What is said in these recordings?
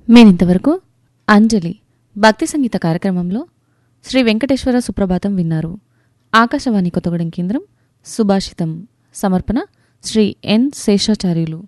మీరింతవరకు అంజలి భక్తి సంగీత కార్యక్రమంలో శ్రీ వెంకటేశ్వర సుప్రభాతం విన్నారు ఆకాశవాణి కొత్తగూడెం కేంద్రం సుభాషితం సమర్పణ శ్రీ ఎన్ శేషాచార్యులు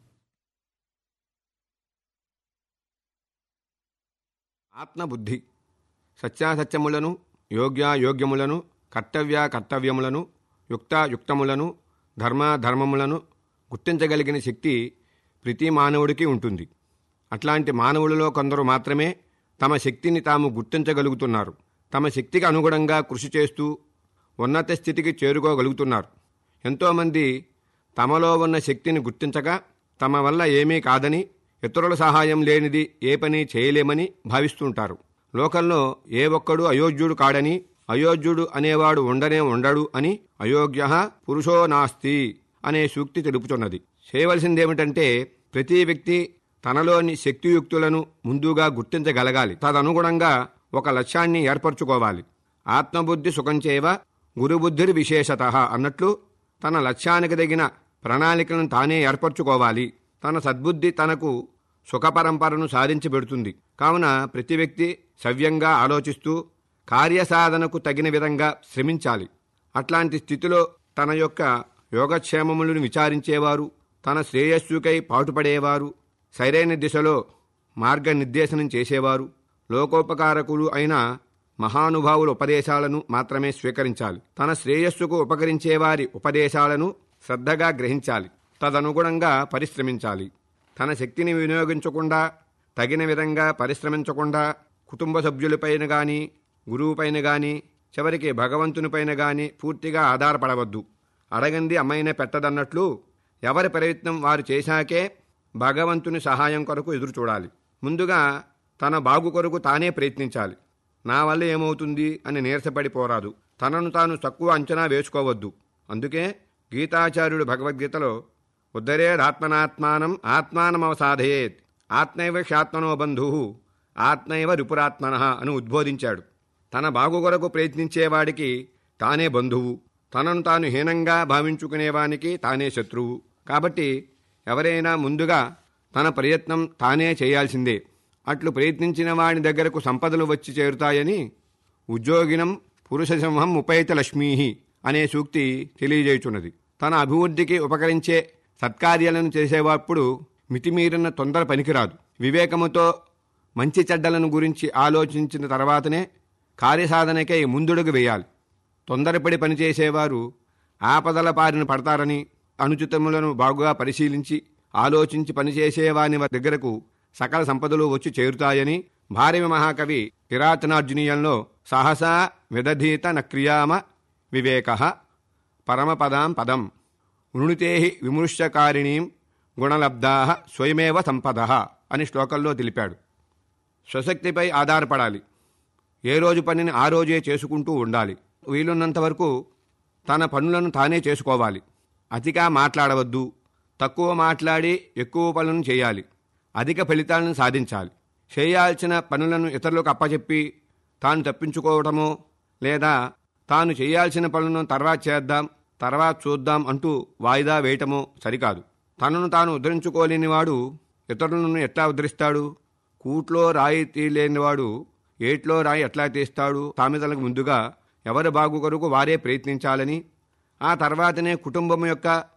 ఆత్మబుద్ధి సత్యాసత్యములను యోగ్యాయోగ్యములను కర్తవ్య కర్తవ్యములను యుక్తాయుక్తములను ధర్మ ధర్మములను గుర్తించగలిగిన శక్తి ప్రతి మానవుడికి ఉంటుంది అట్లాంటి మానవులలో కొందరు మాత్రమే తమ శక్తిని తాము గుర్తించగలుగుతున్నారు తమ శక్తికి అనుగుణంగా కృషి చేస్తూ ఉన్నత స్థితికి చేరుకోగలుగుతున్నారు ఎంతోమంది తమలో ఉన్న శక్తిని గుర్తించగా తమ వల్ల ఏమీ కాదని ఇతరుల సహాయం లేనిది ఏ పని చేయలేమని భావిస్తుంటారు లోకంలో ఏ ఒక్కడు అయోగ్యుడు కాడని అయోగ్యుడు అనేవాడు ఉండనే ఉండడు అని అయోగ్య పురుషో నాస్తి అనే సూక్తి తెలుపుతున్నది చేయవలసిందేమిటంటే ప్రతి వ్యక్తి తనలోని శక్తియుక్తులను ముందుగా గుర్తించగలగాలి తదనుగుణంగా ఒక లక్ష్యాన్ని ఏర్పరచుకోవాలి ఆత్మబుద్ధి సుఖంచేవ గురుబుద్ధిర్ విశేషత అన్నట్లు తన లక్ష్యానికి తగిన ప్రణాళికలను తానే ఏర్పరచుకోవాలి తన సద్బుద్ధి తనకు సుఖపరంపరను సాధించి పెడుతుంది కావున ప్రతి వ్యక్తి సవ్యంగా ఆలోచిస్తూ కార్యసాధనకు తగిన విధంగా శ్రమించాలి అట్లాంటి స్థితిలో తన యొక్క యోగక్షేమములను విచారించేవారు తన శ్రేయస్సుకై పాటుపడేవారు సరైన దిశలో మార్గనిర్దేశనం చేసేవారు లోకోపకారకులు అయిన మహానుభావుల ఉపదేశాలను మాత్రమే స్వీకరించాలి తన శ్రేయస్సుకు ఉపకరించేవారి ఉపదేశాలను శ్రద్ధగా గ్రహించాలి తదనుగుణంగా పరిశ్రమించాలి తన శక్తిని వినియోగించకుండా తగిన విధంగా పరిశ్రమించకుండా కుటుంబ సభ్యులపైన గాని గురువుపైన గాని చివరికి భగవంతునిపైన గాని పూర్తిగా ఆధారపడవద్దు అడగంది అమ్మైనా పెట్టదన్నట్లు ఎవరి ప్రయత్నం వారు చేశాకే భగవంతుని సహాయం కొరకు ఎదురు చూడాలి ముందుగా తన బాగు కొరకు తానే ప్రయత్నించాలి నా వల్ల ఏమవుతుంది అని నీరసపడిపోరాదు తనను తాను తక్కువ అంచనా వేసుకోవద్దు అందుకే గీతాచార్యుడు భగవద్గీతలో ఉద్ధరేదాత్మనాత్మానం ఆత్మానమవసాధయేత్ ఆత్మైవ శాత్మనో బంధు ఆత్మైవ రిపురాత్మన అని ఉద్బోధించాడు తన బాగు కొరకు ప్రయత్నించేవాడికి తానే బంధువు తనను తాను హీనంగా భావించుకునేవానికి తానే శత్రువు కాబట్టి ఎవరైనా ముందుగా తన ప్రయత్నం తానే చేయాల్సిందే అట్లు ప్రయత్నించిన వాడి దగ్గరకు సంపదలు వచ్చి చేరుతాయని ఉద్యోగినం పురుషసింహం ఉపైత లక్ష్మీ అనే సూక్తి తెలియజేయుచున్నది తన అభివృద్ధికి ఉపకరించే సత్కార్యాలను చేసేటప్పుడు మితిమీరిన తొందర పనికిరాదు వివేకముతో మంచి చెడ్డలను గురించి ఆలోచించిన తర్వాతనే కార్యసాధనకై ముందుడుగు వేయాలి తొందరపడి పనిచేసేవారు ఆపదల పారిన పడతారని అనుచితములను బాగుగా పరిశీలించి ఆలోచించి పనిచేసేవాని దగ్గరకు సకల సంపదలు వచ్చి చేరుతాయని భారవి మహాకవి కిరాతనార్జునీయంలో సహసా విదధీత నక్రియామ వివేక పరమపదాం పదం వృణుతే విమృశ్యకారిణీం గుణలబ్ధా స్వయమేవ సంపద అని శ్లోకంలో తెలిపాడు స్వశక్తిపై ఆధారపడాలి ఏ రోజు పనిని ఆ రోజే చేసుకుంటూ ఉండాలి వీలున్నంత వరకు తన పనులను తానే చేసుకోవాలి అతిగా మాట్లాడవద్దు తక్కువ మాట్లాడి ఎక్కువ పనులను చేయాలి అధిక ఫలితాలను సాధించాలి చేయాల్సిన పనులను ఇతరులకు అప్పచెప్పి తాను తప్పించుకోవటమో లేదా తాను చేయాల్సిన పనులను తర్వాత చేద్దాం తర్వాత చూద్దాం అంటూ వాయిదా వేయటమో సరికాదు తనను తాను ఉద్ధరించుకోలేనివాడు ఇతరులను ఎట్లా ఉద్ధరిస్తాడు కూట్లో రాయి తీయలేనివాడు ఏట్లో రాయి ఎట్లా తీస్తాడు తామిదలకు ముందుగా ఎవరి బాగు కొరకు వారే ప్రయత్నించాలని ఆ తర్వాతనే కుటుంబం యొక్క